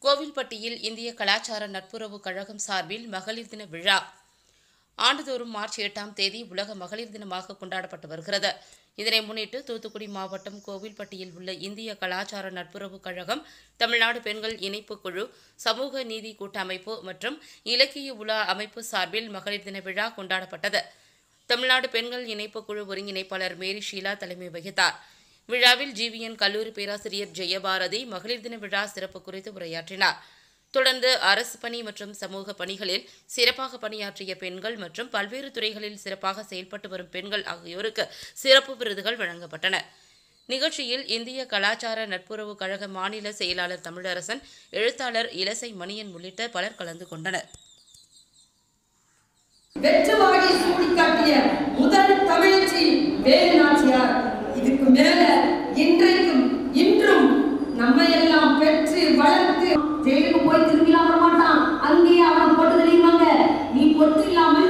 கோவில்பட்டியில் இந்திய கலாச்சார நட்புறவு கழகம் சார்பில் மகளிர் தின விழா ஆண்டுதோறும் மார்ச் எட்டாம் தேதி உலக மகளிர் தினமாக கொண்டாடப்பட்டு வருகிறது இதனை முன்னிட்டு தூத்துக்குடி மாவட்டம் கோவில்பட்டியில் உள்ள இந்திய கலாச்சார நட்புறவு கழகம் தமிழ்நாடு பெண்கள் இணைப்பு குழு சமூக நீதி கூட்டமைப்பு மற்றும் இலக்கிய உலா அமைப்பு சார்பில் மகளிர் தின விழா கொண்டாடப்பட்டது தமிழ்நாடு பெண்கள் இணைப்பு குழு ஒருங்கிணைப்பாளர் மேரி ஷீலா தலைமை வகித்தார் விழாவில் ஜிவிஎன் கல்லூரி பேராசிரியர் ஜெயபாரதி மகளிர் தின விழா சிறப்பு குறித்து உரையாற்றினார் தொடர்ந்து அரசு பணி மற்றும் சமூக பணிகளில் சிறப்பாக பணியாற்றிய பெண்கள் மற்றும் பல்வேறு துறைகளில் சிறப்பாக செயல்பட்டு வரும் பெண்கள் ஆகியோருக்கு சிறப்பு விருதுகள் வழங்கப்பட்டன நிகழ்ச்சியில் இந்திய கலாச்சார நட்புறவு கழக மாநில செயலாளர் தமிழரசன் எழுத்தாளர் இலசை மணியன் உள்ளிட்ட பலர் கலந்து கொண்டனர் வெற்று வாகை சூடிக்காட்டிய முதல் தமிழச்சி வேலு நாச்சியார் இதுக்கு மேல இன்றைக்கும் இன்றும் நம்ம எல்லாம் பெற்று வளர்த்து ஜெயிலுக்கு போய் திரும்பிலாம் வர மாட்டான் அங்கேயே அவனை போட்டு தெரியுமாங்க நீ பொட்டு இல்லாமல்